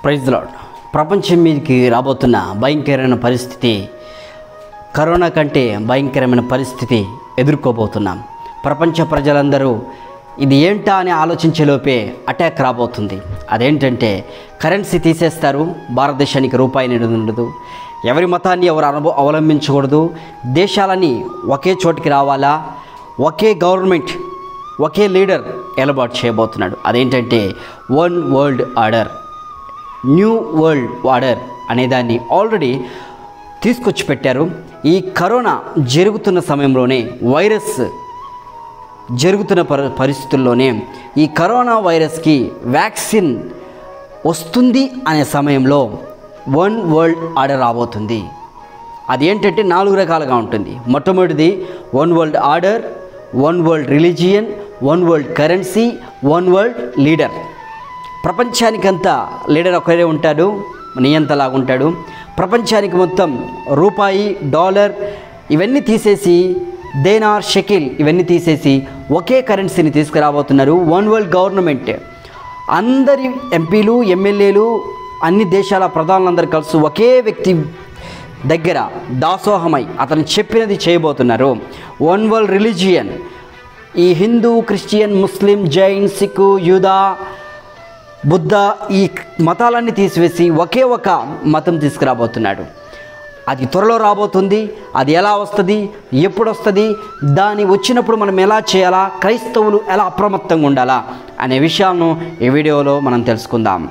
praise lord ప్రపంచం మీదకి రాబోతున్న భయంకరమైన పరిస్థితి కరోనా కంటే భయంకరమైన పరిస్థితి ఎదుర్కోబోతున్నాం ప్రపంచ ప్రజలందరూ ఇది ఏంటా అని ఆలోచించేలోపే అటాక్ రాబోతుంది అదేంటంటే కరెన్సీ తీసేస్తారు భారతదేశానికి రూపాయి అనేది ఉండదు ఎవరి మతాన్ని ఎవరు అనుభ అవలంబించకూడదు దేశాలని ఒకే చోటికి రావాలా ఒకే గవర్నమెంట్ ఒకే లీడర్ ఏర్పాటు చేయబోతున్నాడు అదేంటంటే one world order new world order అనేదాన్ని ఆల్రెడీ తీసుకొచ్చి పెట్టారు ఈ కరోనా జరుగుతున్న సమయంలోనే వైరస్ జరుగుతున్న పరి పరిస్థితుల్లోనే ఈ కరోనా వైరస్కి వ్యాక్సిన్ వస్తుంది అనే సమయంలో వన్ వరల్డ్ ఆర్డర్ రాబోతుంది అది ఏంటంటే నాలుగు రకాలుగా ఉంటుంది మొట్టమొదటిది one world order one world religion one world currency one world leader ప్రపంచానికంతా లీడర్ ఒకరే ఉంటాడు నియంతలాగా ఉంటాడు ప్రపంచానికి మొత్తం రూపాయి డాలర్ ఇవన్నీ తీసేసి దేనార్ షకిల్ ఇవన్నీ తీసేసి ఒకే కరెన్సీని తీసుకురాబోతున్నారు వన్ వరల్డ్ గవర్నమెంట్ అందరి ఎంపీలు ఎమ్మెల్యేలు అన్ని దేశాల ప్రధానులందరూ కలిసి ఒకే వ్యక్తి దగ్గర దాసోహమై అతను చెప్పినది చేయబోతున్నారు వన్ వరల్డ్ రిలీజియన్ ఈ హిందూ క్రిస్టియన్ ముస్లిం జైన్ సిక్కు యూదా బుద్ధ ఈ మతాలన్నీ తీసివేసి ఒకే ఒక మతం తీసుకురాబోతున్నాడు అది త్వరలో రాబోతుంది అది ఎలా వస్తుంది ఎప్పుడు వస్తుంది దాని వచ్చినప్పుడు మనం ఎలా చేయాలా క్రైస్తవులు ఎలా అప్రమత్తంగా ఉండాలా అనే విషయాలను ఈ వీడియోలో మనం తెలుసుకుందాం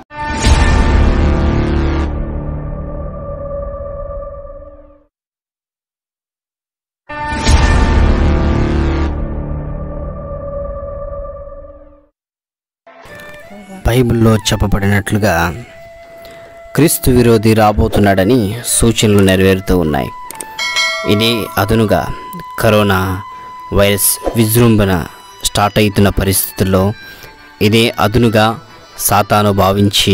బైబిల్లో చెప్పబడినట్లుగా క్రీస్తు విరోధి రాబోతున్నాడని సూచనలు నెరవేరుతూ ఉన్నాయి ఇదే అదునుగా కరోనా వైరస్ విజృంభణ స్టార్ట్ అవుతున్న పరిస్థితుల్లో ఇదే అదునుగా సాతాను భావించి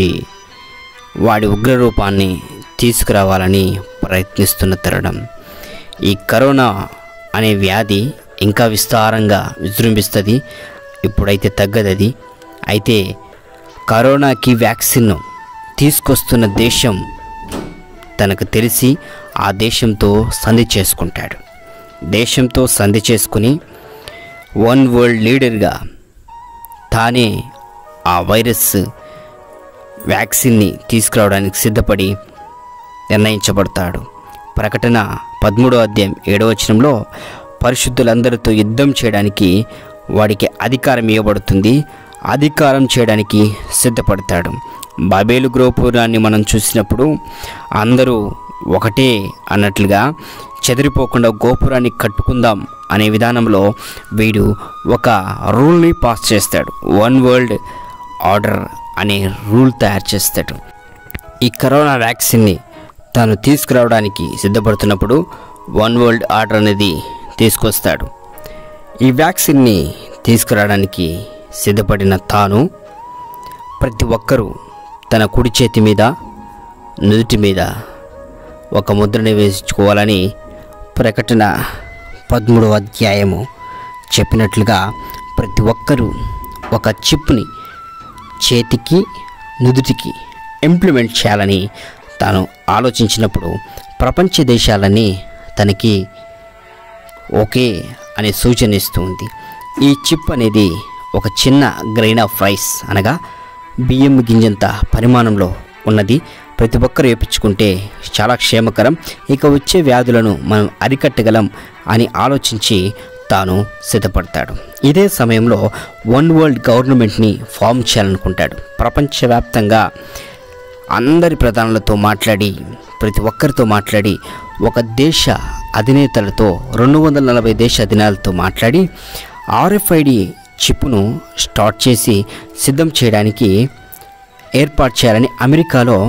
వాడి ఉగ్రరూపాన్ని తీసుకురావాలని ప్రయత్నిస్తున్న తరుణం ఈ కరోనా అనే వ్యాధి ఇంకా విస్తారంగా విజృంభిస్తుంది ఇప్పుడైతే తగ్గదది అయితే కరోనాకి వ్యాక్సిన్ తీసుకొస్తున్న దేశం తనకు తెలిసి ఆ దేశంతో సంధి చేసుకుంటాడు దేశంతో సంధి చేసుకుని వన్ వరల్డ్ లీడర్గా తానే ఆ వైరస్ వ్యాక్సిన్ని తీసుకురావడానికి సిద్ధపడి నిర్ణయించబడతాడు ప్రకటన పదమూడో అధ్యాయం ఏడవ వచనంలో పరిశుద్ధులందరితో యుద్ధం చేయడానికి వాడికి అధికారం ఇవ్వబడుతుంది అధికారం చేయడానికి సిద్ధపడతాడు బాబేలు గోపురాన్ని మనం చూసినప్పుడు అందరూ ఒకటే అన్నట్లుగా చెదిరిపోకుండా గోపురాన్ని కట్టుకుందాం అనే విధానంలో వీడు ఒక రూల్ని పాస్ చేస్తాడు వన్ వరల్డ్ ఆర్డర్ అనే రూల్ తయారు చేస్తాడు ఈ కరోనా వ్యాక్సిన్ని తాను తీసుకురావడానికి సిద్ధపడుతున్నప్పుడు వన్ వరల్డ్ ఆర్డర్ అనేది తీసుకొస్తాడు ఈ వ్యాక్సిన్ని తీసుకురావడానికి సిద్ధపడిన తాను ప్రతి ఒక్కరూ తన కుడి చేతి మీద నుదుటి మీద ఒక ముద్రని వేసుకోవాలని ప్రకటన పదమూడవ అధ్యాయము చెప్పినట్లుగా ప్రతి ఒక్కరూ ఒక చిప్ని చేతికి నుదుటికి ఇంప్లిమెంట్ చేయాలని తాను ఆలోచించినప్పుడు ప్రపంచ దేశాలన్నీ తనకి ఓకే అనే సూచన ఇస్తుంది ఈ చిప్ అనేది ఒక చిన్న గ్రెయిన్ ఆఫ్ రైస్ అనగా బియ్యం గింజంత పరిమాణంలో ఉన్నది ప్రతి ఒక్కరు వేపించుకుంటే చాలా క్షేమకరం ఇక వచ్చే వ్యాధులను మనం అరికట్టగలం అని ఆలోచించి తాను సిద్ధపడతాడు ఇదే సమయంలో వన్ వరల్డ్ గవర్నమెంట్ని ఫామ్ చేయాలనుకుంటాడు ప్రపంచవ్యాప్తంగా అందరి ప్రధానులతో మాట్లాడి ప్రతి ఒక్కరితో మాట్లాడి ఒక దేశ అధినేతలతో రెండు వందల నలభై దేశ అధినాలతో మాట్లాడి ఆర్ఎఫ్ఐడి చిప్ను స్టార్ట్ చేసి సిద్ధం చేయడానికి ఏర్పాటు చేయాలని అమెరికాలో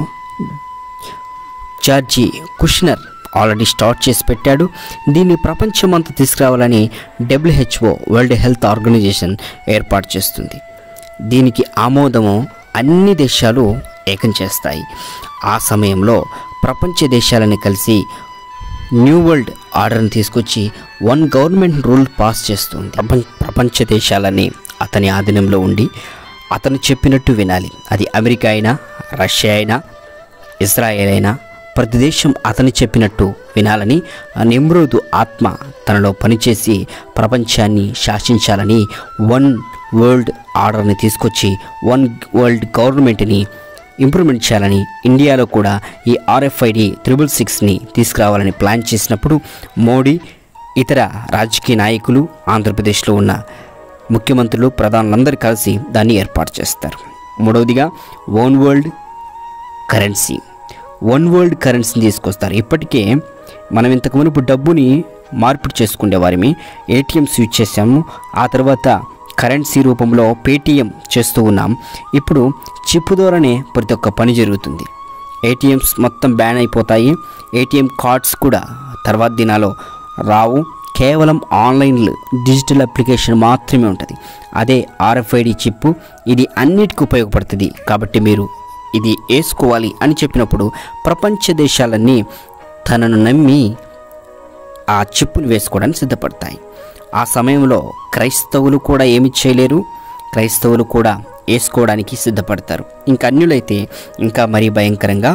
జార్జి కుష్నర్ ఆల్రెడీ స్టార్ట్ చేసి పెట్టాడు దీన్ని ప్రపంచమంతా తీసుకురావాలని డబ్ల్యూహెచ్ఓ వరల్డ్ హెల్త్ ఆర్గనైజేషన్ ఏర్పాటు చేస్తుంది దీనికి ఆమోదము అన్ని దేశాలు ఏకం చేస్తాయి ఆ సమయంలో ప్రపంచ దేశాలని కలిసి న్యూ వరల్డ్ ఆర్డర్ని తీసుకొచ్చి వన్ గవర్నమెంట్ రూల్ పాస్ చేస్తుంది ప్రపంచ ప్రపంచ దేశాలని అతని ఆధీనంలో ఉండి అతను చెప్పినట్టు వినాలి అది అమెరికా అయినా రష్యా అయినా ఇజ్రాయేల్ అయినా ప్రతి దేశం అతని చెప్పినట్టు వినాలని ఆ నిమ్రోదు ఆత్మ తనలో పనిచేసి ప్రపంచాన్ని శాసించాలని వన్ వరల్డ్ ఆర్డర్ని తీసుకొచ్చి వన్ వరల్డ్ గవర్నమెంట్ని ఇంప్రూవ్మెంట్ చేయాలని ఇండియాలో కూడా ఈ ఆర్ఎఫ్ఐడి త్రిబుల్ సిక్స్ని తీసుకురావాలని ప్లాన్ చేసినప్పుడు మోడీ ఇతర రాజకీయ నాయకులు ఆంధ్రప్రదేశ్లో ఉన్న ముఖ్యమంత్రులు ప్రధానులందరూ కలిసి దాన్ని ఏర్పాటు చేస్తారు మూడవదిగా one world currency one world కరెన్సీని తీసుకొస్తారు ఇప్పటికే మనం ఇంతకు మునుపు డబ్బుని మార్పిడి చేసుకునే వారిని ఏటీఎంస్ యూజ్ చేసాము ఆ తర్వాత కరెన్సీ రూపంలో పేటీఎం చేస్తూ ఉన్నాం ఇప్పుడు చిప్ ద్వారానే ప్రతి ఒక్క పని జరుగుతుంది ఏటీఎంస్ మొత్తం బ్యాన్ అయిపోతాయి ఏటీఎం కార్డ్స్ కూడా తర్వాత దినాలో రావు కేవలం ఆన్లైన్ డిజిటల్ అప్లికేషన్ మాత్రమే ఉంటుంది అదే ఆర్ఎఫ్ఐడి చిప్ ఇది అన్నిటికీ ఉపయోగపడుతుంది కాబట్టి మీరు ఇది వేసుకోవాలి అని చెప్పినప్పుడు ప్రపంచ దేశాలన్నీ తనను నమ్మి ఆ చిప్పును వేసుకోవడానికి సిద్ధపడతాయి ఆ సమయంలో క్రైస్తవులు కూడా ఏమి చేయలేరు క్రైస్తవులు కూడా వేసుకోవడానికి సిద్ధపడతారు ఇంకా అన్యులైతే ఇంకా మరీ భయంకరంగా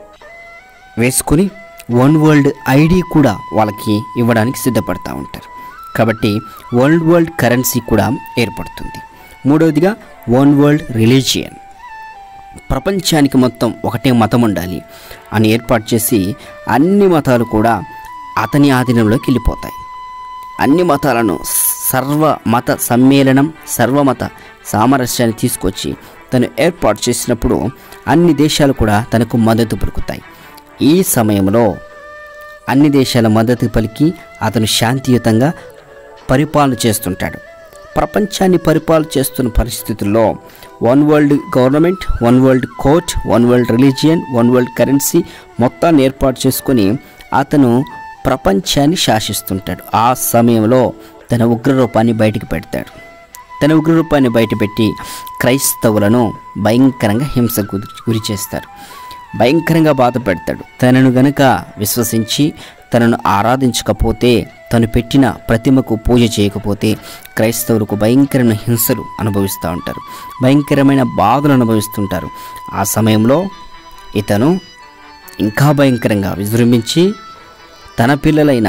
వేసుకుని వన్ వరల్డ్ ఐడి కూడా వాళ్ళకి ఇవ్వడానికి సిద్ధపడతా ఉంటారు కాబట్టి వరల్డ్ వరల్డ్ కరెన్సీ కూడా ఏర్పడుతుంది మూడవదిగా వన్ వరల్డ్ రిలీజియన్ ప్రపంచానికి మొత్తం ఒకటే మతం ఉండాలి అని ఏర్పాటు చేసి అన్ని మతాలు కూడా అతని ఆధీనంలోకి వెళ్ళిపోతాయి అన్ని మతాలను సర్వ మత సమ్మేళనం సర్వమత సామరస్యాన్ని తీసుకొచ్చి తను ఏర్పాటు చేసినప్పుడు అన్ని దేశాలు కూడా తనకు మద్దతు పలుకుతాయి ఈ సమయంలో అన్ని దేశాల మద్దతు పలికి అతను శాంతియుతంగా పరిపాలన చేస్తుంటాడు ప్రపంచాన్ని పరిపాలన చేస్తున్న పరిస్థితుల్లో one world government one world court one world religion one world currency మొత్తాన్ని ఏర్పాటు చేసుకొని అతను ప్రపంచాన్ని శాసిస్తుంటాడు ఆ సమయంలో తన ఉగ్రరూపాన్ని బయటికి పెడతాడు తన ఉగ్రరూపాన్ని బయటపెట్టి క్రైస్తవులను భయంకరంగా హింసకు గురి చేస్తారు భయంకరంగా బాధ పెడతాడు తనను గనుక విశ్వసించి తనను ఆరాధించకపోతే తను పెట్టిన ప్రతిమకు పూజ చేయకపోతే క్రైస్తవులకు భయంకరమైన హింసలు అనుభవిస్తూ ఉంటారు భయంకరమైన బాధలు అనుభవిస్తుంటారు ఆ సమయంలో ఇతను ఇంకా భయంకరంగా విజృంభించి తన పిల్లలైన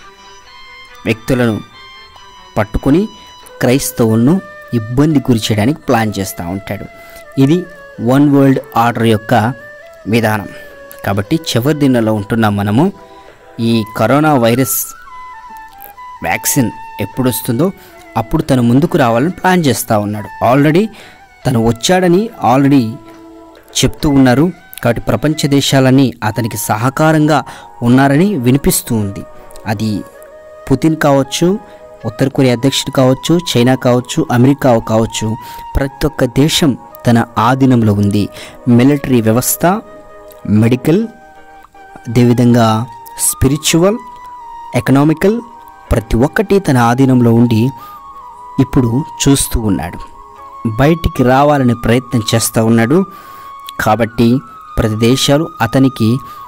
వ్యక్తులను పట్టుకొని క్రైస్తవులను ఇబ్బంది గురి చేయడానికి ప్లాన్ చేస్తూ ఉంటాడు ఇది వన్ వరల్డ్ ఆర్డర్ యొక్క విధానం కాబట్టి చివరి దినాల్లో ఉంటున్నాం మనము ఈ కరోనా వైరస్ వ్యాక్సిన్ ఎప్పుడు వస్తుందో అప్పుడు తను ముందుకు రావాలని ప్లాన్ చేస్తూ ఉన్నాడు ఆల్రెడీ తను వచ్చాడని ఆల్రెడీ చెప్తూ ఉన్నారు కాబట్టి ప్రపంచ దేశాలన్నీ అతనికి సహకారంగా ఉన్నారని వినిపిస్తూ ఉంది అది పుతిన్ కావచ్చు ఉత్తర కొరియా అధ్యక్షుడు కావచ్చు చైనా కావచ్చు అమెరికా కావచ్చు ప్రతి ఒక్క దేశం తన ఆధీనంలో ఉంది మిలిటరీ వ్యవస్థ మెడికల్ అదేవిధంగా స్పిరిచువల్ ఎకనామికల్ ప్రతి ఒక్కటి తన ఆధీనంలో ఉండి ఇప్పుడు చూస్తూ ఉన్నాడు బయటికి రావాలని ప్రయత్నం చేస్తూ ఉన్నాడు కాబట్టి ప్రతి దేశాలు అతనికి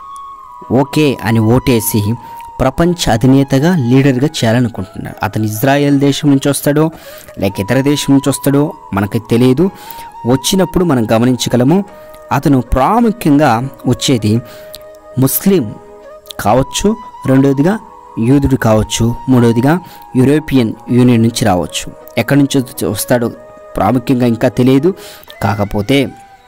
ఓకే అని ఓటేసి ప్రపంచ అధినేతగా లీడర్గా చేయాలనుకుంటున్నాడు అతను ఇజ్రాయెల్ దేశం నుంచి వస్తాడో లేక ఇతర దేశం నుంచి వస్తాడో మనకి తెలియదు వచ్చినప్పుడు మనం గమనించగలము అతను ప్రాముఖ్యంగా వచ్చేది ముస్లిం కావచ్చు రెండవదిగా యూదుడు కావచ్చు మూడవదిగా యూరోపియన్ యూనియన్ నుంచి రావచ్చు ఎక్కడి నుంచి వస్తాడో ప్రాముఖ్యంగా ఇంకా తెలియదు కాకపోతే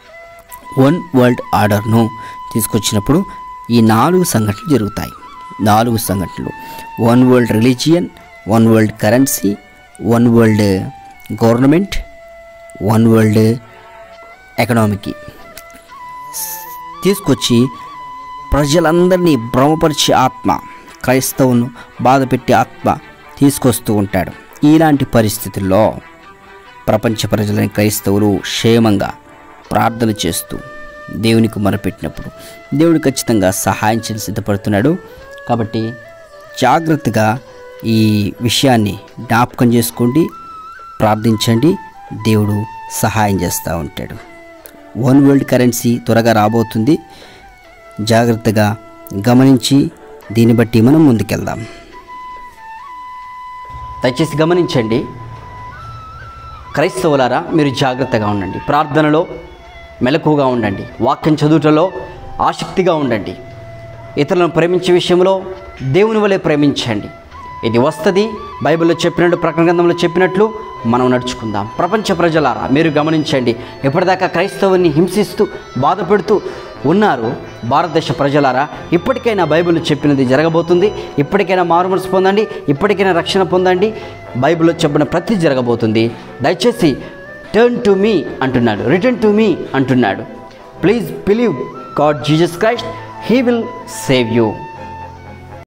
వన్ వరల్డ్ ఆర్డర్ను తీసుకొచ్చినప్పుడు ఈ నాలుగు సంఘటనలు జరుగుతాయి నాలుగు సంఘటనలు one world religion one world currency one world government one world economic తీసుకొచ్చి ప్రజలందరినీ భ్రమపరిచే ఆత్మ క్రైస్తవును బాధపెట్టే ఆత్మ తీసుకొస్తూ ఉంటాడు ఇలాంటి పరిస్థితుల్లో ప్రపంచ ప్రజలని క్రైస్తవులు క్షేమంగా ప్రార్థన చేస్తూ దేవునికి మొరపెట్టినప్పుడు దేవుడు ఖచ్చితంగా సహాయం చేసి సిద్ధపడుతున్నాడు కాబట్టి జాగ్రత్తగా ఈ విషయాన్ని జ్ఞాపకం చేసుకోండి ప్రార్థించండి దేవుడు సహాయం చేస్తూ ఉంటాడు వన్ వరల్డ్ కరెన్సీ త్వరగా రాబోతుంది జాగ్రత్తగా గమనించి దీన్ని బట్టి మనం ముందుకెళ్దాం దయచేసి గమనించండి క్రైస్తవులారా మీరు జాగ్రత్తగా ఉండండి ప్రార్థనలో మెలకుగా ఉండండి వాక్యం చదువుటలో ఆసక్తిగా ఉండండి ఇతరులను ప్రేమించే విషయంలో దేవుని వలె ప్రేమించండి ఇది వస్తుంది బైబిల్లో చెప్పినట్టు ప్రకటన గ్రంథంలో చెప్పినట్లు మనం నడుచుకుందాం ప్రపంచ ప్రజలారా మీరు గమనించండి ఎప్పటిదాకా క్రైస్తవుని హింసిస్తూ బాధపెడుతూ ఉన్నారు భారతదేశ ప్రజలారా ఇప్పటికైనా బైబిల్ చెప్పినది జరగబోతుంది ఇప్పటికైనా మారుమనసు పొందండి ఇప్పటికైనా రక్షణ పొందండి బైబిల్లో చెప్పిన ప్రతి జరగబోతుంది దయచేసి టర్న్ టు మీ అంటున్నాడు రిటర్న్ టు మీ అంటున్నాడు please believe God Jesus Christ he will save you